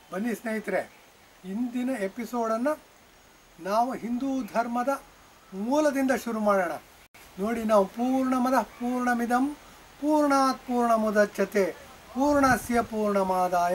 ಬನ್ನಿ ಸ್ನೇಹಿತರೆ ಇಂದಿನ ಎಪಿಸೋಡನ್ನು ನಾವು ಹಿಂದೂ ಧರ್ಮದ ಮೂಲದಿಂದ ಶುರು ಮಾಡೋಣ ನೋಡಿ ನಾವು ಪೂರ್ಣಮದ ಪೂರ್ಣಮಿದಂ ಪೂರ್ಣಾತ್ ಪೂರ್ಣಮುದಚ್ಯತೆ ಪೂರ್ಣಸ್ಯ ಪೂರ್ಣಮಾದಾಯ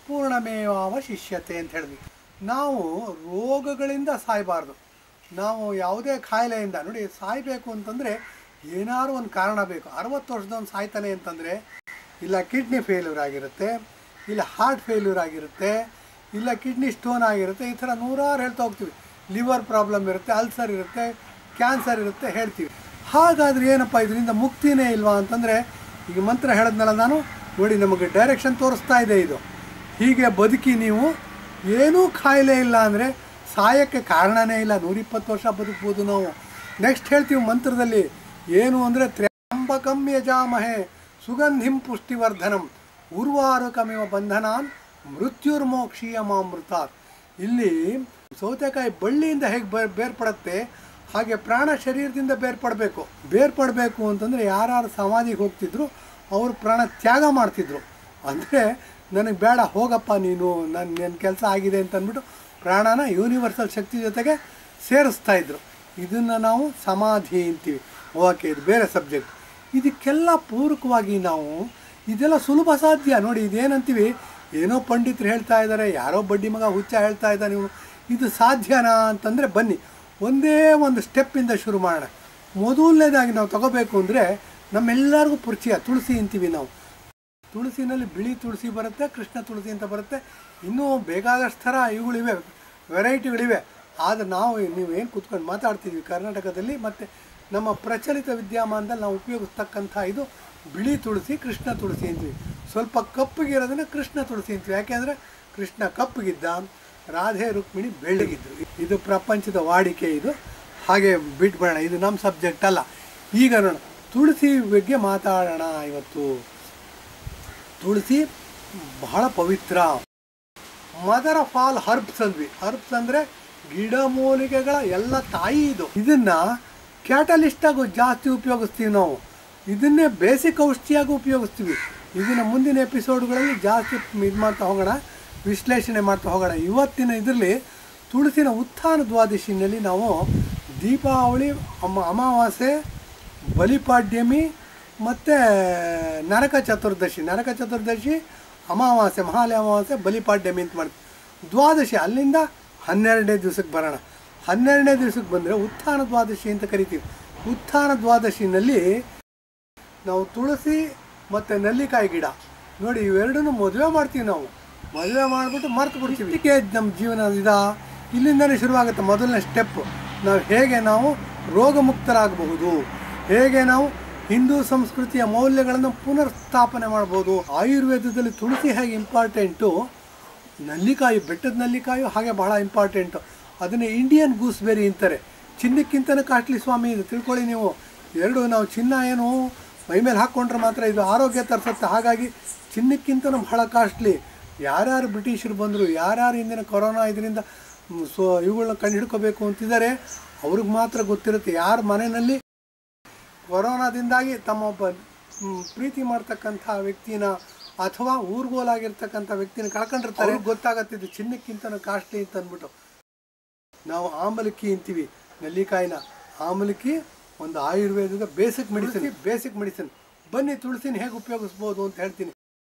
ಪೂರ್ಣಮೇವಾವಶಿಷ್ಯತೆ ಅಂತ ಹೇಳಿದ್ವಿ ನಾವು ರೋಗಗಳಿಂದ ಸಾಯಬಾರ್ದು ನಾವು ಯಾವುದೇ ಕಾಯಿಲೆಯಿಂದ ನೋಡಿ ಸಾಯಬೇಕು ಅಂತಂದರೆ ಏನಾದ್ರು ಒಂದು ಕಾರಣ ಬೇಕು ಅರವತ್ತು ವರ್ಷದವನು ಸಾಯ್ತಾನೆ ಅಂತಂದರೆ ಇಲ್ಲ ಕಿಡ್ನಿ ಫೇಲ್ಯೂರ್ ಆಗಿರುತ್ತೆ ಇಲ್ಲ ಹಾರ್ಟ್ ಫೇಲ್ಯೂರ್ ಆಗಿರುತ್ತೆ ಇಲ್ಲ ಕಿಡ್ನಿ ಸ್ಟೋನ್ ಆಗಿರುತ್ತೆ ಈ ಥರ ನೂರಾರು ಹೇಳ್ತಾ ಹೋಗ್ತೀವಿ ಲಿವರ್ ಪ್ರಾಬ್ಲಮ್ ಇರುತ್ತೆ ಅಲ್ಸರ್ ಇರುತ್ತೆ ಕ್ಯಾನ್ಸರ್ ಇರುತ್ತೆ ಹೇಳ್ತೀವಿ ಹಾಗಾದರೆ ಏನಪ್ಪ ಇದರಿಂದ ಮುಕ್ತಿನೇ ಇಲ್ವಾ ಅಂತಂದರೆ ಈಗ ಮಂತ್ರ ಹೇಳಿದ್ನಲ್ಲ ನಾನು ನೋಡಿ ನಮಗೆ ಡೈರೆಕ್ಷನ್ ತೋರಿಸ್ತಾ ಇದೆ ಇದು ಹೀಗೆ ಬದುಕಿ ನೀವು ಏನೂ ಕಾಯಿಲೆ ಇಲ್ಲ ಅಂದರೆ ಸಾಯಕ್ಕೆ ಕಾರಣನೇ ಇಲ್ಲ ನೂರಿಪ್ಪತ್ತು ವರ್ಷ ಬದುಕ್ಬೋದು ನಾವು ನೆಕ್ಸ್ಟ್ ಹೇಳ್ತೀವಿ ಮಂತ್ರದಲ್ಲಿ ಏನು ಅಂದರೆ ತ್ರ್ಯಂಬಕಂ ಯಜಾಮಹೆ ಸುಗಂಧಿಂ ಪುಷ್ಟಿವರ್ಧನಂ ಉರ್ವಾರುಕಮಿವ ಬಂಧನಾನ್ ಮೃತ್ಯುರ್ಮೋಕ್ಷೀಯ ಮಾಮೃತಾತ್ ಇಲ್ಲಿ ಸೌತೆಕಾಯಿ ಬಳ್ಳಿಯಿಂದ ಹೇಗೆ ಬೇರ್ ಬೇರ್ಪಡುತ್ತೆ ಹಾಗೆ ಪ್ರಾಣ ಶರೀರದಿಂದ ಬೇರ್ಪಡಬೇಕು ಬೇರ್ಪಡಬೇಕು ಅಂತಂದರೆ ಯಾರ್ಯಾರು ಸಮಾಧಿಗೆ ಹೋಗ್ತಿದ್ರು ಅವರು ಪ್ರಾಣ ತ್ಯಾಗ ಮಾಡ್ತಿದ್ರು ಅಂದರೆ ನನಗೆ ಬೇಡ ಹೋಗಪ್ಪ ನೀನು ನನ್ನ ನನ್ನ ಕೆಲಸ ಆಗಿದೆ ಅಂತ ಅಂದ್ಬಿಟ್ಟು ಪ್ರಾಣನ ಯೂನಿವರ್ಸಲ್ ಶಕ್ತಿ ಜೊತೆಗೆ ಸೇರಿಸ್ತಾ ಇದ್ರು ಇದನ್ನು ನಾವು ಸಮಾಧಿ ಅಂತೀವಿ ಓಕೆ ಇದು ಬೇರೆ ಸಬ್ಜೆಕ್ಟ್ ಇದಕ್ಕೆಲ್ಲ ಪೂರಕವಾಗಿ ನಾವು ಇದೆಲ್ಲ ಸುಲಭ ಸಾಧ್ಯ ನೋಡಿ ಇದೇನಂತೀವಿ ಏನೋ ಪಂಡಿತರು ಹೇಳ್ತಾ ಇದ್ದಾರೆ ಯಾರೋ ಬಡ್ಡಿ ಮಗ ಹುಚ್ಚ ಹೇಳ್ತಾ ಇದ್ದಾನೆ ನೀವು ಇದು ಸಾಧ್ಯನಾ ಅಂತಂದರೆ ಬನ್ನಿ ಒಂದೇ ಒಂದು ಸ್ಟೆಪ್ಪಿಂದ ಶುರು ಮಾಡೋಣ ಮೊದಲನೇದಾಗಿ ನಾವು ತಗೋಬೇಕು ಅಂದರೆ ನಮ್ಮೆಲ್ಲರಿಗೂ ಪರಿಚಯ ತುಳಸಿ ಅಂತೀವಿ ನಾವು ತುಳಸಿನಲ್ಲಿ ಬಿಳಿ ತುಳಸಿ ಬರುತ್ತೆ ಕೃಷ್ಣ ತುಳಸಿ ಅಂತ ಬರುತ್ತೆ ಇನ್ನೂ ಬೇಕಾದಷ್ಟು ಥರ ಇವುಗಳಿವೆ ವೆರೈಟಿಗಳಿವೆ ಆದರೆ ನಾವು ನೀವೇನು ಕೂತ್ಕೊಂಡು ಮಾತಾಡ್ತಿದ್ವಿ ಕರ್ನಾಟಕದಲ್ಲಿ ಮತ್ತು ನಮ್ಮ ಪ್ರಚಲಿತ ವಿದ್ಯಮಾನದಲ್ಲಿ ನಾವು ಉಪಯೋಗಿಸ್ತಕ್ಕಂಥ ಇದು ಬಿಳಿ ತುಳಸಿ ಕೃಷ್ಣ ತುಳಸಿ ಅಂತೀವಿ ಸ್ವಲ್ಪ ಕಪ್ಪಗಿರೋದನ್ನ ಕೃಷ್ಣ ತುಳಸಿ ಅಂತೀವಿ ಯಾಕೆಂದರೆ ಕೃಷ್ಣ ಕಪ್ಪಗಿದ್ದ ರಾಧೆ ರುಕ್ಮಿಣಿ ಬೆಳ್ಳಗಿದ್ರು ಇದು ಪ್ರಪಂಚದ ವಾಡಿಕೆ ಇದು ಹಾಗೆ ಬಿಟ್ಬಿಡೋಣ ಇದು ನಮ್ಮ ಸಬ್ಜೆಕ್ಟ್ ಅಲ್ಲ ಈಗ ನೋಡೋಣ ತುಳಸಿ ಬಗ್ಗೆ ಮಾತಾಡೋಣ ಇವತ್ತು ತುಳಸಿ ಬಹಳ ಪವಿತ್ರ ಮದರ್ ಆಫ್ ಆಲ್ ಹರ್ಬ್ಸ್ ಅಂದ್ವಿ ಹರ್ಬ್ಸ್ ಅಂದರೆ ಗಿಡಮೂಲಿಕೆಗಳ ಎಲ್ಲ ತಾಯಿ ಇದು ಇದನ್ನ ಕ್ಯಾಟಲಿಸ್ಟ್ ಆಗಿ ಜಾಸ್ತಿ ಉಪಯೋಗಿಸ್ತೀವಿ ನಾವು ಇದನ್ನೇ ಬೇಸಿಕ್ ಔಷಧಿಯಾಗಿ ಉಪಯೋಗಿಸ್ತೀವಿ ಇದನ್ನ ಮುಂದಿನ ಎಪಿಸೋಡ್ಗಳಲ್ಲಿ ಜಾಸ್ತಿ ಇದು ಮಾಡ್ತಾ ಹೋಗೋಣ ವಿಶ್ಲೇಷಣೆ ಮಾಡ್ತಾ ಹೋಗೋಣ ಇವತ್ತಿನ ಇದರಲ್ಲಿ ತುಳಸಿನ ಉತ್ಥಾನ ದ್ವಾದಶಿನಲ್ಲಿ ನಾವು ದೀಪಾವಳಿ ಅಮ ಅಮಾವಾಸ್ಯೆ ಬಲಿಪಾಡ್ಯಮಿ ಮತ್ತು ನರಕ ಚತುರ್ದಶಿ ನರಕ ಚತುರ್ದಶಿ ಅಮಾವಾಸ್ಯೆ ಮಹಾಲಯ ಅಮಾವಾಸ್ಯೆ ಬಲಿಪಾಡ್ಯಮಿ ಅಂತ ಮಾಡ್ತೀವಿ ದ್ವಾದಶಿ ಅಲ್ಲಿಂದ ಹನ್ನೆರಡನೇ ದಿವಸಕ್ಕೆ ಬರೋಣ ಹನ್ನೆರಡನೇ ದಿವಸಕ್ಕೆ ಬಂದರೆ ಉತ್ಥಾನ ದ್ವಾದಶಿ ಅಂತ ಕರಿತೀವಿ ಉತ್ಥಾನ ದ್ವಾದಶಿನಲ್ಲಿ ನಾವು ತುಳಸಿ ಮತ್ತು ನೆಲ್ಲಿಕಾಯಿ ಗಿಡ ನೋಡಿ ಇವೆರಡನ್ನು ಮದುವೆ ಮಾಡ್ತೀವಿ ನಾವು ಮದುವೆ ಮಾಡಿಬಿಟ್ಟು ಮರ್ತು ಬಿಡ್ತೀವಿ ಇದಕ್ಕೆ ನಮ್ಮ ಜೀವನ ಇದ ಇಲ್ಲಿಂದಲೇ ಶುರುವಾಗುತ್ತೆ ಮೊದಲನೇ ಸ್ಟೆಪ್ ನಾವು ಹೇಗೆ ನಾವು ರೋಗಮುಕ್ತರಾಗಬಹುದು ಹೇಗೆ ನಾವು ಹಿಂದೂ ಸಂಸ್ಕೃತಿಯ ಮೌಲ್ಯಗಳನ್ನು ಪುನರ್ ಸ್ಥಾಪನೆ ಮಾಡ್ಬೋದು ಆಯುರ್ವೇದದಲ್ಲಿ ತುಳಸಿ ಹೇಗೆ ಇಂಪಾರ್ಟೆಂಟು ನಲ್ಲಿಕಾಯಿ ಬೆಟ್ಟದ ನಲ್ಲಿಕಾಯಿ ಹಾಗೆ ಬಹಳ ಇಂಪಾರ್ಟೆಂಟು ಅದನ್ನೇ ಇಂಡಿಯನ್ ಗೂಸ್ಬೆರಿ ಅಂತಾರೆ ಚಿನ್ನಕ್ಕಿಂತನೂ ಕಾಸ್ಟ್ಲಿ ಸ್ವಾಮಿ ಇದು ತಿಳ್ಕೊಳ್ಳಿ ನೀವು ಎರಡು ನಾವು ಚಿನ್ನ ಏನು ಮೈ ಮೇಲೆ ಹಾಕ್ಕೊಂಡ್ರೆ ಮಾತ್ರ ಇದು ಆರೋಗ್ಯ ತರಿಸುತ್ತೆ ಹಾಗಾಗಿ ಚಿನ್ನಕ್ಕಿಂತನೂ ಬಹಳ ಕಾಸ್ಟ್ಲಿ ಯಾರ್ಯಾರು ಬ್ರಿಟಿಷರು ಬಂದರು ಯಾರ್ಯಾರು ಇಂದಿನ ಕೊರೋನಾ ಇದರಿಂದ ಮ್, ಸೊ ಇವುಗಳನ್ನ ಕಂಡು ಹಿಡ್ಕೋಬೇಕು ಅಂತಿದ್ದಾರೆ ಅವ್ರಿಗೆ ಮಾತ್ರ ಗೊತ್ತಿರುತ್ತೆ ಯಾರ ಮನೆಯಲ್ಲಿ ಕೊರೋನಾದಿಂದಾಗಿ ತಮ್ಮ ಒಬ್ಬ ಮ್, ಪ್ರೀತಿ ಮಾಡ್ತಕ್ಕಂಥ ವ್ಯಕ್ತಿನ ಅಥವಾ ಊರ್ಗೋಲಾಗಿರ್ತಕ್ಕಂಥ ವ್ಯಕ್ತಿನ ಕಳ್ಕೊಂಡಿರ್ತಾರೆ ಅವ್ರಿಗೆ ಗೊತ್ತಾಗತ್ತೆ ಇದು ಚಿನ್ನಕ್ಕಿಂತ ಕಾಸ್ಟ್ಲಿ ಅಂತ ಅಂದ್ಬಿಟ್ಟು ನಾವು ಆಮಲಕ್ಕಿ ಅಂತೀವಿ ನೆಲ್ಲಿಕಾಯಿನ ಆಮಲಕ್ಕಿ ಒಂದು ಆಯುರ್ವೇದದ ಬೇಸಿಕ್ ಮೆಡಿಸಿನ್ ಬೇಸಿಕ್ ಮೆಡಿಸಿನ್ ಬನ್ನಿ ತುಳಸಿನ ಹೇಗೆ ಉಪಯೋಗಿಸ್ಬೋದು ಅಂತ ಹೇಳ್ತೀನಿ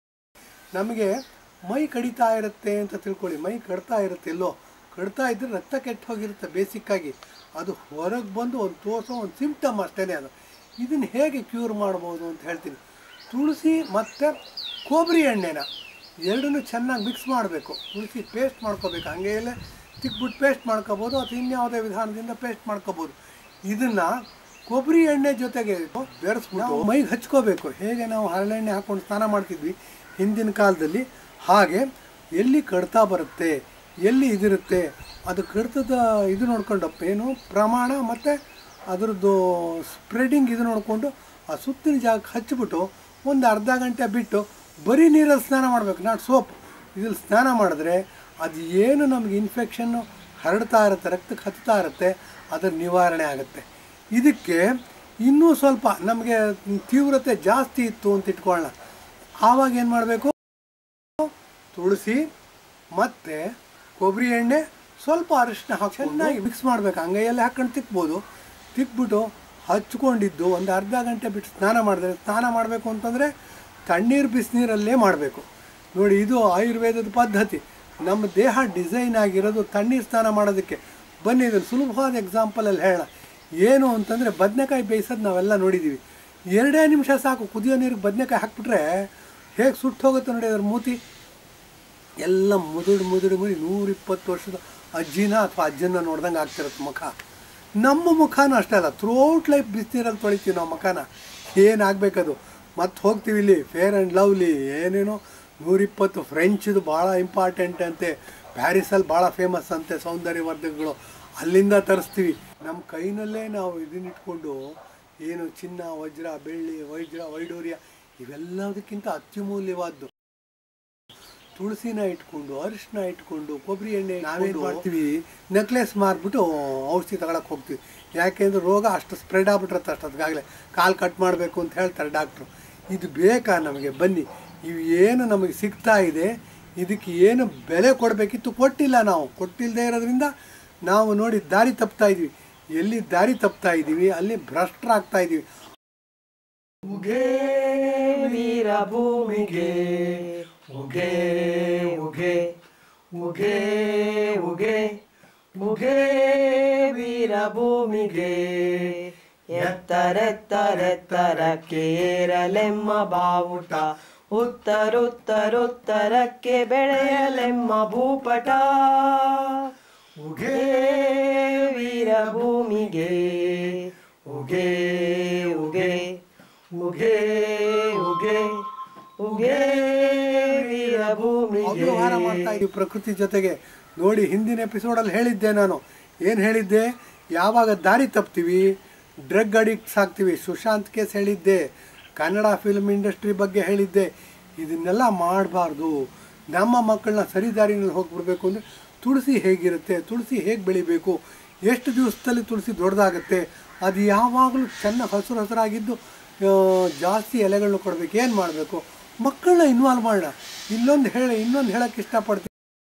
ನಮಗೆ ಮೈ ಕಡಿತಾ ಇರುತ್ತೆ ಅಂತ ತಿಳ್ಕೊಳ್ಳಿ ಮೈ ಕಡ್ತಾ ಇರುತ್ತೆ ಎಲ್ಲೋ ಕಡ್ತಾ ಇದ್ರೆ ರಕ್ತ ಕೆಟ್ಟು ಹೋಗಿರುತ್ತೆ ಬೇಸಿಕ್ಕಾಗಿ ಅದು ಹೊರಗೆ ಬಂದು ಒಂದು ತೋರಿಸೋ ಒಂದು ಸಿಂಪ್ಟಮ್ ಅಷ್ಟೇ ಅದು ಇದನ್ನು ಹೇಗೆ ಕ್ಯೂರ್ ಮಾಡ್ಬೋದು ಅಂತ ಹೇಳ್ತೀನಿ ತುಳಸಿ ಮತ್ತು ಕೊಬ್ಬರಿ ಎಣ್ಣೆನ ಎರಡನ್ನೂ ಚೆನ್ನಾಗಿ ಮಿಕ್ಸ್ ಮಾಡಬೇಕು ತುಳಸಿ ಪೇಸ್ಟ್ ಮಾಡ್ಕೋಬೇಕು ಹಂಗೆಯಲ್ಲೇ ತಿಕ್ಬಿಟ್ಟು ಪೇಸ್ಟ್ ಮಾಡ್ಕೋಬೋದು ಅಥವಾ ಇನ್ಯಾವುದೇ ವಿಧಾನದಿಂದ ಪೇಸ್ಟ್ ಮಾಡ್ಕೋಬೋದು ಇದನ್ನು ಕೊಬ್ಬರಿ ಎಣ್ಣೆ ಜೊತೆಗೆ ಬೆರೆಸ್ಬಿಟ್ಟು ಮೈಗೆ ಹಚ್ಕೋಬೇಕು ಹೇಗೆ ನಾವು ಹರಳೆಣ್ಣೆ ಹಾಕ್ಕೊಂಡು ಸ್ನಾನ ಮಾಡ್ತಿದ್ವಿ ಹಿಂದಿನ ಕಾಲದಲ್ಲಿ ಹಾಗೆ ಎಲ್ಲಿ ಕಡ್ತಾ ಬರುತ್ತೆ ಎಲ್ಲಿ ಇದಿರುತ್ತೆ ಅದು ಕಡ್ತದ ಇದು ನೋಡ್ಕೊಂಡು ಏನು ಪ್ರಮಾಣ ಮತ್ತು ಅದರದ್ದು ಸ್ಪ್ರೆಡಿಂಗ್ ಇದು ನೋಡಿಕೊಂಡು ಆ ಸುತ್ತಿನ ಜಾಗಕ್ಕೆ ಹಚ್ಬಿಟ್ಟು ಒಂದು ಅರ್ಧ ಗಂಟೆ ಬಿಟ್ಟು ಬರೀ ನೀರಲ್ಲಿ ಸ್ನಾನ ಮಾಡಬೇಕು ನಾಟ್ ಸೋಪ್ ಇದ್ರಲ್ಲಿ ಸ್ನಾನ ಮಾಡಿದ್ರೆ ಅದು ಏನು ನಮಗೆ ಇನ್ಫೆಕ್ಷನ್ನು ಹರಡ್ತಾ ಇರುತ್ತೆ ರಕ್ತಕ್ಕೆ ಹತ್ತಾ ಇರುತ್ತೆ ಅದರ ನಿವಾರಣೆ ಆಗುತ್ತೆ ಇದಕ್ಕೆ ಇನ್ನೂ ಸ್ವಲ್ಪ ನಮಗೆ ತೀವ್ರತೆ ಜಾಸ್ತಿ ಇತ್ತು ಅಂತ ಇಟ್ಕೊಳ್ಳೋಣ ಆವಾಗ ಏನು ಮಾಡಬೇಕು ತುಳಸಿ ಮತ್ತು ಕೊಬ್ಬರಿ ಎಣ್ಣೆ ಸ್ವಲ್ಪ ಅರಿಶಿನ ಹಾಕಿ ಚೆನ್ನಾಗಿ ಮಿಕ್ಸ್ ಮಾಡಬೇಕು ಅಂಗೈಯಲ್ಲಿ ಹಾಕೊಂಡು ತಿಕ್ಬೋದು ತಿಕ್ಬಿಟ್ಟು ಹಚ್ಕೊಂಡಿದ್ದು ಒಂದು ಅರ್ಧ ಗಂಟೆ ಬಿಟ್ಟು ಸ್ನಾನ ಮಾಡಿದ್ರೆ ಸ್ನಾನ ಮಾಡಬೇಕು ಅಂತಂದರೆ ತಣ್ಣೀರು ಬಿಸಿನೀರಲ್ಲೇ ಮಾಡಬೇಕು ನೋಡಿ ಇದು ಆಯುರ್ವೇದದ ಪದ್ಧತಿ ನಮ್ಮ ದೇಹ ಡಿಸೈನ್ ಆಗಿರೋದು ತಣ್ಣೀರು ಸ್ನಾನ ಮಾಡೋದಕ್ಕೆ ಬನ್ನಿ ಇದನ್ನು ಸುಲಭವಾದ ಎಕ್ಸಾಂಪಲಲ್ಲಿ ಹೇಳೋಣ ಏನು ಅಂತಂದರೆ ಬದನೆಕಾಯಿ ಬೇಯಿಸೋದು ನಾವೆಲ್ಲ ನೋಡಿದ್ದೀವಿ ಎರಡೇ ನಿಮಿಷ ಸಾಕು ಕುದಿಯೋ ನೀರಿಗೆ ಬದನೆಕಾಯಿ ಹಾಕ್ಬಿಟ್ರೆ ಹೇಗೆ ಸುಟ್ಟು ಹೋಗುತ್ತೆ ನೋಡಿ ಅದ್ರ ಮೂತಿ ಎಲ್ಲ ಮುದುಡು ಮುದುಡು ಮುಡಿ ನೂರಿಪ್ಪತ್ತು ವರ್ಷದ ಅಜ್ಜಿನ ಅಥವಾ ಅಜ್ಜನ ನೋಡ್ದಂಗೆ ಆಗ್ತಿರತ್ತೆ ಮುಖ ನಮ್ಮ ಮುಖನೂ ಅಷ್ಟೇ ಅಲ್ಲ ಥ್ರೂಔಟ್ ಲೈಫ್ ಬಿಸಿನೀರಲ್ಲಿ ತೊಳಿತೀವಿ ನಾವು ಮುಖನ ಏನಾಗಬೇಕದು ಮತ್ತೆ ಹೋಗ್ತೀವಿ ಇಲ್ಲಿ ಫೇರ್ ಆ್ಯಂಡ್ ಲವ್ಲಿ ಏನೇನೋ ನೂರಿಪ್ಪತ್ತು ಫ್ರೆಂಚ್ದು ಭಾಳ ಇಂಪಾರ್ಟೆಂಟ್ ಅಂತೆ ಪ್ಯಾರಿಸಲ್ಲಿ ಭಾಳ ಫೇಮಸ್ ಅಂತೆ ಸೌಂದರ್ಯವರ್ಧಕಗಳು ಅಲ್ಲಿಂದ ತರಿಸ್ತೀವಿ ನಮ್ಮ ಕೈನಲ್ಲೇ ನಾವು ಇದನ್ನಿಟ್ಕೊಂಡು ಏನು ಚಿನ್ನ ವಜ್ರ ಬೆಳ್ಳಿ ವಜ್ರ ವೈಡೂರ್ಯ ಇವೆಲ್ಲದಕ್ಕಿಂತ ಅತ್ಯಮೂಲ್ಯವಾದ್ದು ತುಳಸಿನ ಇಟ್ಕೊಂಡು ಅರಿಶಿನ ಇಟ್ಕೊಂಡು ಕೊಬ್ಬರಿ ಎಣ್ಣೆ ನಾವೇನು ಮಾಡ್ತೀವಿ ನೆಕ್ಲೆಸ್ ಮಾರ್ಬಿಟ್ಟು ಔಷಧಿ ತಗೊಳಕ್ಕೆ ಹೋಗ್ತೀವಿ ಯಾಕೆಂದ್ರೆ ರೋಗ ಅಷ್ಟು ಸ್ಪ್ರೆಡ್ ಆಗ್ಬಿಟ್ಟಿರುತ್ತೆ ಅಷ್ಟೊತ್ತಿಗಾಗಲೇ ಕಾಲು ಕಟ್ ಮಾಡಬೇಕು ಅಂತ ಹೇಳ್ತಾರೆ ಡಾಕ್ಟ್ರು ಇದು ಬೇಕಾ ನಮಗೆ ಬನ್ನಿ ಇವು ಏನು ನಮಗೆ ಸಿಗ್ತಾ ಇದೆ ಇದಕ್ಕೆ ಏನು ಬೆಲೆ ಕೊಡಬೇಕಿತ್ತು ಕೊಟ್ಟಿಲ್ಲ ನಾವು ಕೊಟ್ಟಿಲ್ಲದೆ ಇರೋದ್ರಿಂದ ನಾವು ನೋಡಿ ದಾರಿ ತಪ್ತಾ ಇದ್ವಿ ಎಲ್ಲಿ ದಾರಿ ತಪ್ತಾ ಇದ್ದೀವಿ ಅಲ್ಲಿ ಭ್ರಷ್ಟರಾಗ್ತಾ ಇದ್ದೀವಿ ಉಗೇ ವೀರಭೂಮಿಗೆ ಉಗೇ ಉಗೇ ಉಗೇ ಉಗೇ ಉಗೇ ವೀರಭೂಮಿಗೆ ಎತ್ತರೆತ್ತರೆತ್ತರಕ್ಕೆ ಏರಲೆಮ್ಮ ಬಾವುಟ ಉತ್ತರುತ್ತರುತ್ತರಕ್ಕೆ ಬೆಳೆಯಲೆಮ್ಮ ಭೂಪಟ ಉಗೇ ವೀರಭೂಮಿಗೆ ಉಗೇ ಉಗೇ ಉಗೇ ಉಗೇ ಉಗೇ ವೀರಭೂಮಿಗೆ ಅವ್ಯವಹಾರ ಮಾಡ್ತಾ ಇದ್ದೀವಿ ಪ್ರಕೃತಿ ಜೊತೆಗೆ ನೋಡಿ ಹಿಂದಿನ ಎಪಿಸೋಡಲ್ಲಿ ಹೇಳಿದ್ದೆ ನಾನು ಏನು ಹೇಳಿದ್ದೆ ಯಾವಾಗ ದಾರಿ ತಪ್ತೀವಿ ಡ್ರಗ್ ಅಡಿಕ್ಟ್ಸ್ ಆಗ್ತೀವಿ ಸುಶಾಂತ್ ಕೇಸ್ ಹೇಳಿದ್ದೆ ಕನ್ನಡ ಫಿಲ್ಮ್ ಇಂಡಸ್ಟ್ರಿ ಬಗ್ಗೆ ಹೇಳಿದ್ದೆ ಇದನ್ನೆಲ್ಲ ಮಾಡಬಾರ್ದು ನಮ್ಮ ಮಕ್ಕಳನ್ನ ಸರಿ ದಾರಿನಲ್ಲಿ ಹೋಗ್ಬಿಡ್ಬೇಕು ಅಂದರೆ ತುಳಸಿ ಹೇಗಿರುತ್ತೆ ತುಳಸಿ ಹೇಗೆ ಬೆಳಿಬೇಕು ಎಷ್ಟು ದಿವಸದಲ್ಲಿ ತುಳಸಿ ದೊಡ್ಡದಾಗುತ್ತೆ ಅದು ಯಾವಾಗಲೂ ಚೆನ್ನಾಗಿ ಹಸಿರು ಹಸಿರಾಗಿದ್ದು ಆ, ಜಾಸ್ತಿ ಎಲೆಗಳನ್ನ ಕೊಡಬೇಕು ಏನು ಮಾಡಬೇಕು ಮಕ್ಕಳನ್ನ ಇನ್ವಾಲ್ವ್ ಮಾಡೋಣ ಇಲ್ಲೊಂದು ಹೇಳಿ ಇನ್ನೊಂದು ಹೇಳೋಕ್ಕೆ ಇಷ್ಟಪಡ್ತೀನಿ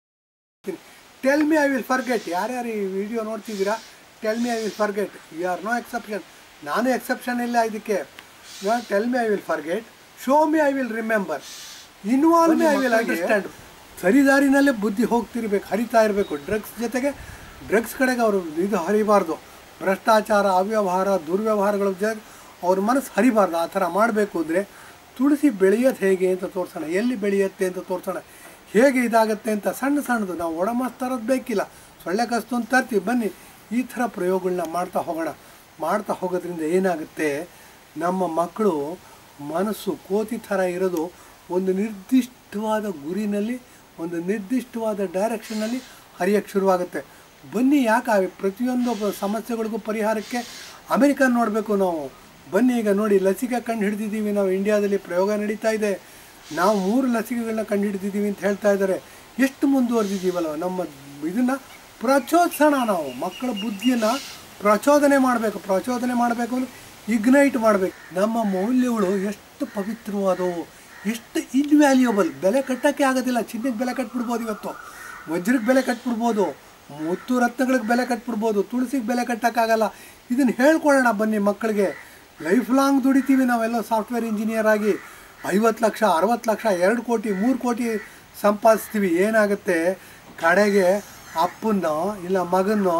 tell me I will forget ಯಾರ್ಯಾರು ಈ ವಿಡಿಯೋ ನೋಡ್ತಿದ್ದೀರಾ tell me I will forget you are no exception ನಾನು ಎಕ್ಸೆಪ್ಷನ್ ಇಲ್ಲ ಇದಕ್ಕೆ tell me I will forget show me I will remember involve me I will understand ಸರಿದಾರಿನಲ್ಲೇ ಬುದ್ಧಿ ಹೋಗ್ತಿರ್ಬೇಕು ಹರಿತಾ ಇರಬೇಕು ಡ್ರಗ್ಸ್ ಜೊತೆಗೆ ಡ್ರಗ್ಸ್ ಕಡೆಗೆ ಅವರು ಇದು ಹರಿಬಾರ್ದು ಭ್ರಷ್ಟಾಚಾರ ಅವ್ಯವಹಾರ ದುರ್ವ್ಯವಹಾರಗಳ ಜೊತೆಗೆ ಅವ್ರ ಮನಸ್ಸು ಹರಿಬಾರ್ದು ಆ ಥರ ಮಾಡಬೇಕು ಅಂದರೆ ತುಳಸಿ ಬೆಳೆಯೋದು ಹೇಗೆ ಅಂತ ತೋರಿಸೋಣ ಎಲ್ಲಿ ಬೆಳೆಯುತ್ತೆ ಅಂತ ತೋರಿಸೋಣ ಹೇಗೆ ಇದಾಗುತ್ತೆ ಅಂತ ಸಣ್ಣ ಸಣ್ಣದು ನಾವು ಒಡಮಸ್ ತರೋದು ಬೇಕಿಲ್ಲ ಸೊಳ್ಳೆ ಕಸ್ತು ಅಂತ ತರ್ತೀವಿ ಬನ್ನಿ ಈ ಥರ ಪ್ರಯೋಗಗಳನ್ನ ಮಾಡ್ತಾ ಹೋಗೋಣ ಮಾಡ್ತಾ ಹೋಗೋದ್ರಿಂದ ಏನಾಗುತ್ತೆ ನಮ್ಮ ಮಕ್ಕಳು ಮನಸ್ಸು ಕೋತಿ ಥರ ಇರೋದು ಒಂದು ನಿರ್ದಿಷ್ಟವಾದ ಗುರಿನಲ್ಲಿ ಒಂದು ನಿರ್ದಿಷ್ಟವಾದ ಡೈರೆಕ್ಷನ್ನಲ್ಲಿ ಹರಿಯಕ್ಕೆ ಶುರುವಾಗುತ್ತೆ ಬನ್ನಿ ಯಾಕೆ ಆ ಪ್ರತಿಯೊಂದು ಬ- ಸಮಸ್ಯೆಗಳಿಗೂ ಪರಿಹಾರಕ್ಕೆ ಅಮೆರಿಕನ್ ನೋಡಬೇಕು ನಾವು ಬನ್ನಿ ಈಗ ನೋಡಿ ಲಸಿಕೆ ಕಂಡು ಹಿಡಿದಿದ್ದೀವಿ ನಾವು ಇಂಡಿಯಾದಲ್ಲಿ ಪ್ರಯೋಗ ನಡೀತಾ ಇದೆ ನಾವು ಮೂರು ಲಸಿಕೆಗಳನ್ನ ಕಂಡು ಹಿಡಿದಿದ್ದೀವಿ ಅಂತ ಹೇಳ್ತಾ ಇದ್ದಾರೆ ಎಷ್ಟು ಮುಂದುವರೆದಿದ್ದೀವಲ್ಲ ನಮ್ಮ ಇದನ್ನು ಪ್ರಚೋದಿಸೋಣ ನಾವು ಮಕ್ಕಳ ಬುದ್ಧಿಯನ್ನು ಪ್ರಚೋದನೆ ಮಾಡಬೇಕು ಪ್ರಚೋದನೆ ಮಾಡಬೇಕು ಅಂದ್ರೆ ಇಗ್ನೈಟ್ ಮಾಡಬೇಕು ನಮ್ಮ ಮೌಲ್ಯಗಳು ಎಷ್ಟು ಪವಿತ್ರವಾದವು ಎಷ್ಟು ಇನ್ವ್ಯಾಲ್ಯೂಯಬಲ್ ಬೆಲೆ ಕಟ್ಟೋಕ್ಕೆ ಆಗೋದಿಲ್ಲ ಚಿನ್ನಕ್ಕೆ ಬೆಲೆ ಕಟ್ಬಿಡ್ಬೋದು ಇವತ್ತು ವಜ್ರಕ್ಕೆ ಬೆಲೆ ಕಟ್ಬಿಡ್ಬೋದು ಮುತ್ತು ರತ್ನಗಳಿಗೆ ಬೆಲೆ ಕಟ್ಬಿಡ್ಬೋದು ತುಳಸಿಗೆ ಬೆಲೆ ಕಟ್ಟೋಕ್ಕಾಗಲ್ಲ ಇದನ್ನು ಹೇಳ್ಕೊಳ್ಳೋಣ ಬನ್ನಿ ಮಕ್ಕಳಿಗೆ ಲೈಫ್ ಲಾಂಗ್ ದುಡಿತೀವಿ ನಾವೆಲ್ಲ ಸಾಫ್ಟ್ವೇರ್ ಇಂಜಿನಿಯರ್ ಆಗಿ ಐವತ್ತು ಲಕ್ಷ ಅರವತ್ತು ಲಕ್ಷ ಎರಡು ಕೋಟಿ ಮೂರು ಕೋಟಿ ಸಂಪಾದಿಸ್ತೀವಿ ಏನಾಗುತ್ತೆ ಕಡೆಗೆ ಅಪ್ಪನ್ನೋ ಇಲ್ಲ ಮಗನ್ನೋ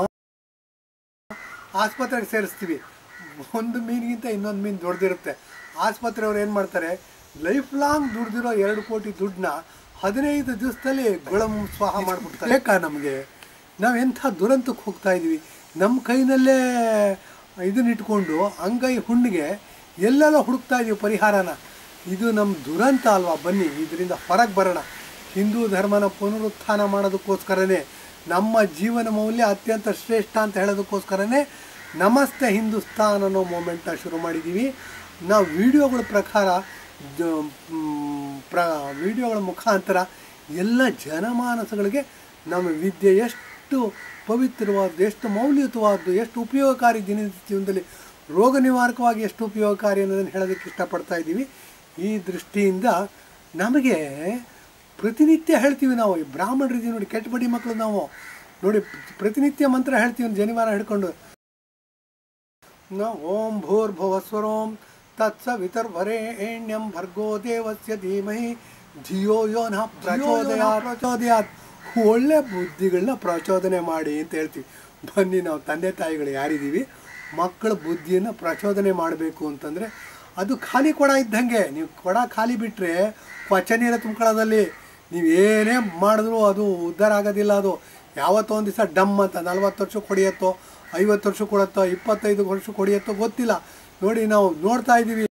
ಆಸ್ಪತ್ರೆಗೆ ಸೇರಿಸ್ತೀವಿ ಒಂದು ಮೀನಿಗಿಂತ ಇನ್ನೊಂದು ಮೀನು ದೊಡ್ಡದಿರುತ್ತೆ ಆಸ್ಪತ್ರೆಯವ್ರು ಏನು ಮಾಡ್ತಾರೆ ಲೈಫ್ ಲಾಂಗ್ ದುಡ್ದಿರೋ ಎರಡು ಕೋಟಿ ದುಡ್ಡನ್ನ ಹದಿನೈದು ದಿವಸದಲ್ಲಿ ಗುಳಂ ಸ್ವಾಹ ಮಾಡಿಬಿಡ್ತಾರೆ ಬೇಕಾ ನಮಗೆ ನಾವು ಎಂಥ ದುರಂತಕ್ಕೆ ಹೋಗ್ತಾ ಇದ್ದೀವಿ ನಮ್ಮ ಕೈನಲ್ಲೇ ಇದನ್ನಿಟ್ಕೊಂಡು ಅಂಗೈ ಹುಣ್ಣಿಗೆ ಎಲ್ಲೆಲ್ಲ ಹುಡುಕ್ತಾ ಇದೀವಿ ಪರಿಹಾರನ ಇದು ನಮ್ಮ ದುರಂತ ಅಲ್ವಾ ಬನ್ನಿ ಇದರಿಂದ ಹೊರಗೆ ಬರೋಣ ಹಿಂದೂ ಧರ್ಮನ ಪುನರುತ್ಥಾನ ಮಾಡೋದಕ್ಕೋಸ್ಕರನೇ ನಮ್ಮ ಜೀವನ ಮೌಲ್ಯ ಅತ್ಯಂತ ಶ್ರೇಷ್ಠ ಅಂತ ಹೇಳೋದಕ್ಕೋಸ್ಕರನೇ ನಮಸ್ತೆ ಹಿಂದೂಸ್ತಾನ್ ಅನ್ನೋ ಮೂಮೆಂಟ್ನ ಶುರು ಮಾಡಿದ್ದೀವಿ ನಾವು ವಿಡಿಯೋಗಳ ಪ್ರಕಾರ ಜ- ಮ್, ಪ್ರ ವಿಡಿಯೋಗಳ ಮುಖಾಂತರ ಎಲ್ಲ ಜನಮಾನಸಗಳಿಗೆ ನಮ್ಮ ವಿದ್ಯೆ ಎಷ್ಟು ಪವಿತ್ರವಾದ್ದು ಎಷ್ಟು ಮೌಲ್ಯಯುತವಾದ್ದು ಎಷ್ಟು ಉಪಯೋಗಕಾರಿ ದಿನ ಜೀವನದಲ್ಲಿ ರೋಗ ನಿವಾರಕವಾಗಿ ಎಷ್ಟು ಉಪಯೋಗಕಾರಿ ಅನ್ನೋದನ್ನು ಹೇಳೋದಕ್ಕೆ ಇಷ್ಟಪಡ್ತಾ ಇದ್ದೀವಿ ಈ ದೃಷ್ಟಿಯಿಂದ ನಮಗೆ ಪ್ರತಿನಿತ್ಯ ಹೇಳ್ತೀವಿ ನಾವು ಈ ಬ್ರಾಹ್ಮಣರಿದ್ದೀವಿ ನೋಡಿ ಕೆಟ್ಟ ಬಡಿ ಮಕ್ಕಳು ನಾವು ನೋಡಿ ಪ್ರತಿನಿತ್ಯ ಮಂತ್ರ ಹೇಳ್ತೀವಿ ಜನಿವಾರ ಹಿಡ್ಕೊಂಡು ನ ಓಂ ಭೂರ್ಭುವಸ್ವರೋಂ ತತ್ಸವಿತರ್ವರೇಣ್ಯಂ ಭರ್ಗೋ ದೇವಸ್ಯ ಧೀಮಹಿ ಧಿಯೋ ಯೋ ನ ಪ್ರಚೋದಯಾತ್ ಪ್ರಚೋದಯಾತ್ ಒಳ್ಳೆ ಬುದ್ಧಿಗಳನ್ನ ಪ್ರಚೋದನೆ ಮಾಡಿ ಅಂತ ಹೇಳ್ತೀವಿ ಬನ್ನಿ ನಾವು ತಂದೆ ತಾಯಿಗಳು ಯಾರಿದ್ದೀವಿ ಮಕ್ಕಳ ಬುದ್ಧಿಯನ್ನು ಪ್ರಚೋದನೆ ಮಾಡಬೇಕು ಅಂತಂದರೆ ಅದು ಖಾಲಿ ಕೊಡ ಇದ್ದಂಗೆ ನೀವು ಕೊಡ ಖಾಲಿ ಬಿಟ್ಟರೆ ಕೊಚ್ಚ ನೀರ ತುಂಬ್ಕೊಳ್ಳೋದಲ್ಲಿ ನೀವು ಏನೇ ಮಾಡಿದ್ರೂ ಅದು ಉದ್ಧಾರ ಆಗೋದಿಲ್ಲ ಅದು ಯಾವತ್ತೋ ಒಂದು ದಿವಸ ಡಮ್ ಅಂತ ನಲ್ವತ್ತು ವರ್ಷಕ್ಕೆ ಹೊಡೆಯತ್ತೋ ಐವತ್ತು ವರ್ಷಕ್ಕೆ ಕೊಡುತ್ತೋ ಇಪ್ಪತ್ತೈದು ವರ್ಷಕ್ಕೆ ಹೊಡೆಯತ್ತೋ ಗೊತ್ತಿಲ್ಲ ನೋಡಿ ನಾವು ನೋಡ್ತಾ ಇದ್ದೀವಿ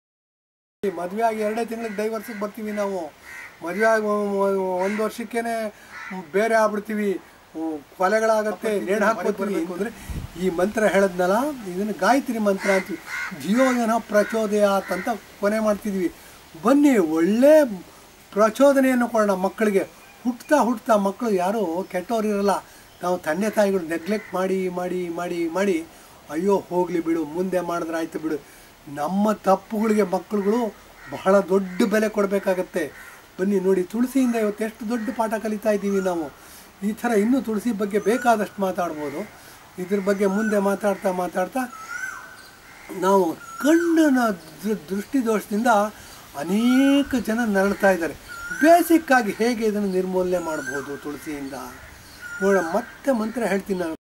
ಮದುವೆ ಆಗಿ ಎರಡೇ ತಿಂಗಳಿಗೆ ಡೈವರ್ಸಿಗೆ ಬರ್ತೀವಿ ನಾವು ಮದುವೆ ಆಗಿ ಒಂದು ವರ್ಷಕ್ಕೇನೆ ಬೇರೆ ಆಗ್ಬಿಡ್ತೀವಿ ಹ್ಮ್, ಕೊಲೆಗಳಾಗತ್ತೆ ನೇಣು ಹಾಕ್ಬೋತೀವಿ ಅಂದರೆ ಈ ಮಂತ್ರ ಹೇಳದ್ನಲ್ಲ ಇದನ್ನು ಗಾಯತ್ರಿ ಮಂತ್ರ ಅಂತೀವಿ ಜೀವೋಜನ ಪ್ರಚೋದಯಾತ್ ಅಂತ ಕೊನೆ ಮಾಡ್ತಿದ್ವಿ ಬನ್ನಿ ಒಳ್ಳೆ ಪ್ರಚೋದನೆಯನ್ನು ಕೊಡೋಣ ಮಕ್ಕಳಿಗೆ ಹುಟ್ತಾ ಹುಟ್ತಾ ಮಕ್ಕಳು ಯಾರೂ ಕೆಟ್ಟವ್ರು ಇರಲ್ಲ ನಾವು ತಂದೆ ತಾಯಿಗಳು ನೆಗ್ಲೆಕ್ಟ್ ಮಾಡಿ ಮಾಡಿ ಮಾಡಿ ಮಾಡಿ ಅಯ್ಯೋ ಹೋಗಲಿ ಬಿಡು ಮುಂದೆ ಮಾಡಿದ್ರೆ ಆಯ್ತು ಬಿಡು ನಮ್ಮ ತಪ್ಪುಗಳಿಗೆ ಮಕ್ಕಳುಗಳು ಬಹಳ ದೊಡ್ಡ ಬೆಲೆ ಕೊಡಬೇಕಾಗತ್ತೆ ಬನ್ನಿ ನೋಡಿ ತುಳಸಿಯಿಂದ ಇವತ್ತು ಎಷ್ಟು ದೊಡ್ಡ ಪಾಠ ಕಲಿತಾ ಇದ್ದೀವಿ ನಾವು ಈ ಥರ ಇನ್ನೂ ತುಳಸಿ ಬಗ್ಗೆ ಬೇಕಾದಷ್ಟು ಮಾತಾಡ್ಬೋದು ಇದ್ರ ಬಗ್ಗೆ ಮುಂದೆ ಮಾತಾಡ್ತಾ ಮಾತಾಡ್ತಾ ನಾವು ಕಣ್ಣಿನ ದೃ- ದೃಷ್ಟಿದೋಷದಿಂದ ಅನೇಕ ಜನ ನರಳ್ತಾ ಇದ್ದಾರೆ ಬೇಸಿಕ್ಕಾಗಿ ಹೇಗೆ ಇದನ್ನು ನಿರ್ಮೂಲನೆ ಮಾಡ್ಬೋದು ತುಳಸಿಯಿಂದ ನೋಡ ಮತ್ತೆ ಮಂತ್ರ ಹೇಳ್ತೀನಿ ನಾನು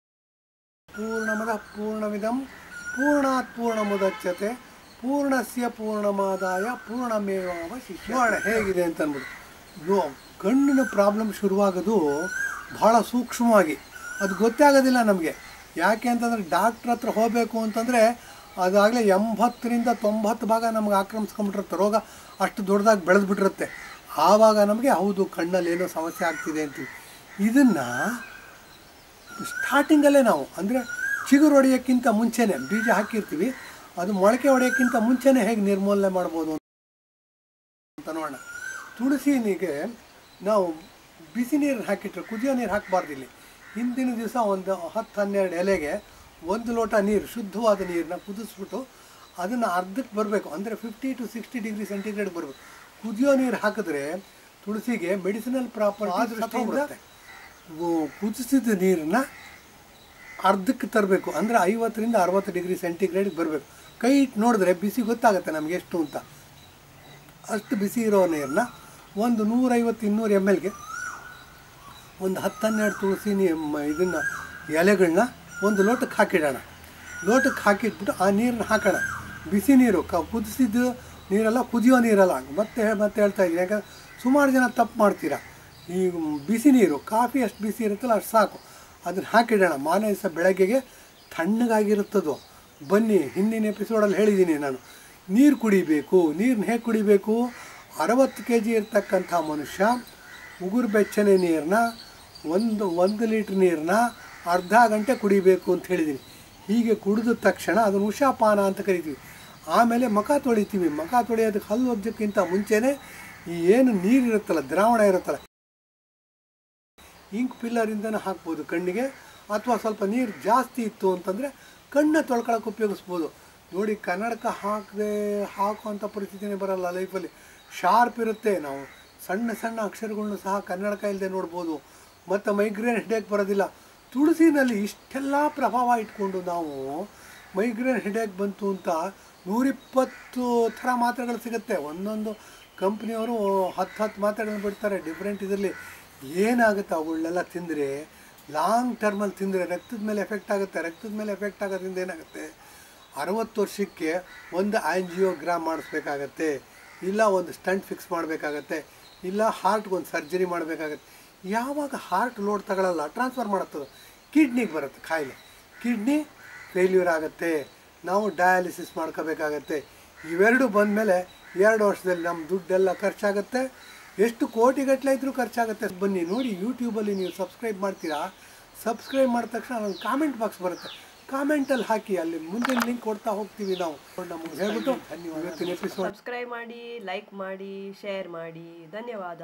ಪೂರ್ಣಮದ ಪೂರ್ಣಮಿದಂ ಪೂರ್ಣಾತ್ ಪೂರ್ಣಮುದಚ್ಯತೆ ಪೂರ್ಣಸ್ಯ ಪೂರ್ಣಮಾದಾಯ ಪೂರ್ಣಮೇವ ಶಿಷ್ಯ ನೋಡ ಹೇಗಿದೆ ಅಂತ ಅಂದ್ಬಿಟ್ಟು ನೋ ಕಣ್ಣಿನ ಪ್ರಾಬ್ಲಮ್ ಶುರುವಾಗೋದು ಭಾಳ ಸೂಕ್ಷ್ಮವಾಗಿ ಅದು ಗೊತ್ತೇ ಆಗೋದಿಲ್ಲ ನಮಗೆ ಯಾಕೆ ಅಂತಂದರೆ ಡಾಕ್ಟ್ರ್ ಹತ್ರ ಹೋಗಬೇಕು ಅಂತಂದರೆ ಅದಾಗಲೇ ಎಂಬತ್ತರಿಂದ ತೊಂಬತ್ತು ಭಾಗ ನಮ್ಗೆ ಆಕ್ರಮಿಸ್ಕೊಂಡ್ಬಿಟ್ಟಿರುತ್ತೆ ರೋಗ ಅಷ್ಟು ದೊಡ್ಡದಾಗಿ ಬೆಳೆದ್ಬಿಟ್ಟಿರುತ್ತೆ ಆವಾಗ ನಮಗೆ ಹೌದು ಕಣ್ಣಲ್ಲಿ ಏನೋ ಸಮಸ್ಯೆ ಆಗ್ತಿದೆ ಅಂತೀವಿ ಇದನ್ನು ಸ್ಟಾರ್ಟಿಂಗಲ್ಲೇ ನಾವು ಅಂದರೆ ಚಿಗುರು ಹೊಡೆಯೋಕ್ಕಿಂತ ಮುಂಚೆನೇ ಬೀಜ ಹಾಕಿರ್ತೀವಿ ಅದು ಮೊಳಕೆ ಹೊಡೆಯೋಕ್ಕಿಂತ ಮುಂಚೆನೇ ಹೇಗೆ ನಿರ್ಮೂಲನೆ ಮಾಡ್ಬೋದು ಅಂತ ನೋಡೋಣ ತುಳಸಿನಿಗೆ ನಾವು ಬಿಸಿ ನೀರು ಹಾಕಿಟ್ರೆ ಕುದಿಯೋ ನೀರು ಹಾಕಬಾರ್ದು ಇಲ್ಲಿ ಹಿಂದಿನ ದಿವಸ ಒಂದು ಹತ್ತು ಹನ್ನೆರಡು ಎಲೆಗೆ ಒಂದು ಲೋಟ ನೀರು ಶುದ್ಧವಾದ ನೀರನ್ನ ಕುದಿಸ್ಬಿಟ್ಟು ಅದನ್ನು ಅರ್ಧಕ್ಕೆ ಬರಬೇಕು ಅಂದರೆ fifty to sixty degree centigrade ಬರಬೇಕು ಕುದಿಯೋ ನೀರು ಹಾಕಿದ್ರೆ ತುಳಸಿಗೆ ಮೆಡಿಸಿನಲ್ ಪ್ರಾಪರ್ಟಿ ಬರುತ್ತೆ ಕುದಿಸಿದ ನೀರನ್ನ ಅರ್ಧಕ್ಕೆ ತರಬೇಕು ಅಂದರೆ ಐವತ್ತರಿಂದ ಅರವತ್ತು ಡಿಗ್ರಿ ಸೆಂಟಿಗ್ರೇಡ್ಗೆ ಬರಬೇಕು ಕೈ ಇಟ್ಟು ನೋಡಿದ್ರೆ ಬಿಸಿ ಗೊತ್ತಾಗುತ್ತೆ ನಮಗೆ ಎಷ್ಟು ಅಂತ ಅಷ್ಟು ಬಿಸಿ ಇರೋ ನೀರನ್ನ ಒಂದು ನೂರೈವತ್ತು ಇನ್ನೂರು ಎಮ್ ಎಲ್ಗೆ ಒಂದು ಹತ್ತು ಹನ್ನೆರಡು ತುಳಸಿ ನೀ ಇದನ್ನು ಎಲೆಗಳನ್ನ ಒಂದು ಲೋಟಕ್ಕೆ ಹಾಕಿಡೋಣ ಲೋಟಕ್ಕೆ ಹಾಕಿಟ್ಬಿಟ್ಟು ಆ ನೀರನ್ನ ಹಾಕೋಣ ಬಿಸಿ ನೀರು ಕ ಕುದಿಸಿದ್ದು ನೀರೆಲ್ಲ ಕುದಿಯೋ ನೀರಲ್ಲ ಮತ್ತೆ ಮತ್ತೆ ಹೇಳ್ತಾ ಇದ್ದೀನಿ ಯಾಕಂದ್ರೆ ಸುಮಾರು ಜನ ತಪ್ಪು ಮಾಡ್ತೀರಾ ಈ ಬಿಸಿ ನೀರು ಕಾಫಿ ಎಷ್ಟು ಬಿಸಿ ಇರುತ್ತಲ್ಲ ಅಷ್ಟು ಸಾಕು ಅದನ್ನು ಹಾಕಿಡೋಣ ಮಾನೇ ದಿವಸ ಬೆಳಗ್ಗೆಗೆ ತಣ್ಣಗಾಗಿರುತ್ತದು ಬನ್ನಿ ಹಿಂದಿನ ಎಪಿಸೋಡಲ್ಲಿ ಹೇಳಿದ್ದೀನಿ ನಾನು ನೀರು ಕುಡಿಬೇಕು ನೀರನ್ನ ಹೇಗೆ ಕುಡಿಬೇಕು ಅರವತ್ತು ಕೆ ಜಿ ಇರ್ತಕ್ಕಂಥ ಮನುಷ್ಯ ಉಗುರು ಬೆಚ್ಚನೆ ನೀರನ್ನ ಒಂದು ಒಂದು ಲೀಟ್ರ್ ನೀರನ್ನ ಅರ್ಧ ಗಂಟೆ ಕುಡಿಬೇಕು ಅಂತ ಹೇಳಿದ್ದೀನಿ ಹೀಗೆ ಕುಡಿದ ತಕ್ಷಣ ಅದನ್ನು ಉಷಾಪಾನ ಅಂತ ಕರಿತೀವಿ ಆಮೇಲೆ ಮುಖ ತೊಳಿತೀವಿ ಮುಖ ತೊಳೆಯೋದಕ್ಕೆ ಹಲ್ಲು ಒಜ್ಜಕ್ಕಿಂತ ಮುಂಚೆನೇ ಈ ಏನು ನೀರು ಇರುತ್ತಲ್ಲ ದ್ರಾವಣ ಇರುತ್ತಲ್ಲ ಇಂಕ್ ಪಿಲ್ಲರಿಂದನೂ ಹಾಕ್ಬೋದು ಕಣ್ಣಿಗೆ ಅಥವಾ ಸ್ವಲ್ಪ ನೀರು ಜಾಸ್ತಿ ಇತ್ತು ಅಂತಂದರೆ ಕಣ್ಣ ತೊಳ್ಕೊಳಕ್ಕೆ ಉಪಯೋಗಿಸ್ಬೋದು ನೋಡಿ ಕನ್ನಡಕ ಹಾಕದೆ ಹಾಕುವಂಥ ಪರಿಸ್ಥಿತಿನೇ ಬರಲ್ಲ ಲೈಫಲ್ಲಿ ಶಾರ್ಪ್ ಇರುತ್ತೆ ನಾವು ಸಣ್ಣ ಸಣ್ಣ ಅಕ್ಷರಗಳ್ನು ಸಹ ಕನ್ನಡಕ ಇಲ್ಲದೆ ನೋಡ್ಬೋದು ಮತ್ತು ಮೈಗ್ರೇನ್ ಹೆಡೇಕ್ ಬರೋದಿಲ್ಲ ತುಳಸಿನಲ್ಲಿ ಇಷ್ಟೆಲ್ಲ ಪ್ರಭಾವ ಇಟ್ಕೊಂಡು ನಾವು ಮೈಗ್ರೇನ್ ಹೆಡೇಕ್ ಬಂತು ಅಂತ ನೂರಿಪ್ಪತ್ತು ಥರ ಮಾತ್ರೆಗಳು ಸಿಗುತ್ತೆ ಒಂದೊಂದು ಕಂಪ್ನಿಯವರು ಹತ್ತು ಹತ್ತು ಮಾತ್ರೆಗಳನ್ನ ಬಿಡ್ತಾರೆ ಡಿಫ್ರೆಂಟ್ ಇದರಲ್ಲಿ ಏನಾಗುತ್ತೆ ಅವುಗಳನ್ನೆಲ್ಲ ತಿಂದರೆ ಲಾಂಗ್ ಟರ್ಮಲ್ಲಿ ತಿಂದರೆ ರಕ್ತದ ಮೇಲೆ ಎಫೆಕ್ಟ್ ಆಗುತ್ತೆ ರಕ್ತದ ಮೇಲೆ ಎಫೆಕ್ಟ್ ಆಗೋದ್ರಿಂದ ಏನಾಗುತ್ತೆ ಅರವತ್ತು ವರ್ಷಕ್ಕೆ ಒಂದು ಆ್ಯಂಜಿಯೋಗ್ರಾಮ್ ಮಾಡಿಸ್ಬೇಕಾಗತ್ತೆ ಇಲ್ಲ ಒಂದು ಸ್ಟಂಟ್ ಫಿಕ್ಸ್ ಮಾಡಬೇಕಾಗತ್ತೆ ಇಲ್ಲ ಹಾರ್ಟ್ಗೆ ಒಂದು ಸರ್ಜರಿ ಮಾಡಬೇಕಾಗತ್ತೆ ಯಾವಾಗ ಹಾರ್ಟ್ ಲೋಡ್ ತಗೊಳ್ಳಲ್ಲ ಟ್ರಾನ್ಸ್ಫರ್ ಮಾಡುತ್ತದು ಕಿಡ್ನಿಗೆ ಬರುತ್ತೆ ಕಾಯಿಲೆ ಕಿಡ್ನಿ ಫೇಲ್ಯೂರ್ ಆಗುತ್ತೆ ನಾವು ಡಯಾಲಿಸಿಸ್ ಮಾಡ್ಕೋಬೇಕಾಗತ್ತೆ ಇವೆರಡು ಬಂದಮೇಲೆ ಎರಡು ವರ್ಷದಲ್ಲಿ ನಮ್ಮ ದುಡ್ಡೆಲ್ಲ ಖರ್ಚಾಗುತ್ತೆ ಎಷ್ಟು ಕೋಟಿಗಟ್ಟಲೆ ಇದ್ರೂ ಖರ್ಚಾಗುತ್ತೆ ಬನ್ನಿ ನೋಡಿ ಯೂಟ್ಯೂಬಲ್ಲಿ ನೀವು ಸಬ್ಸ್ಕ್ರೈಬ್ ಮಾಡ್ತೀರಾ ಸಬ್ಸ್ಕ್ರೈಬ್ ಮಾಡಿದ ತಕ್ಷಣ ಒಂದು ಕಾಮೆಂಟ್ ಬಾಕ್ಸ್ ಬರುತ್ತೆ ಕಾಮೆಂಟಲ್ಲಿ ಹಾಕಿ ಅಲ್ಲಿ ಮುಂದಿನ ಲಿಂಕ್ ಕೊಡ್ತಾ ಹೋಗ್ತೀವಿ ನಾವು ನಮಗೆ ಹೇಳ್ಬಿಟ್ಟು ಇವತ್ತಿನ ಎಪಿಸೋಡ್ ಸಬ್ಸ್ಕ್ರೈಬ್ ಮಾಡಿ ಲೈಕ್ ಮಾಡಿ ಶೇರ್ ಮಾಡಿ ಧನ್ಯವಾದ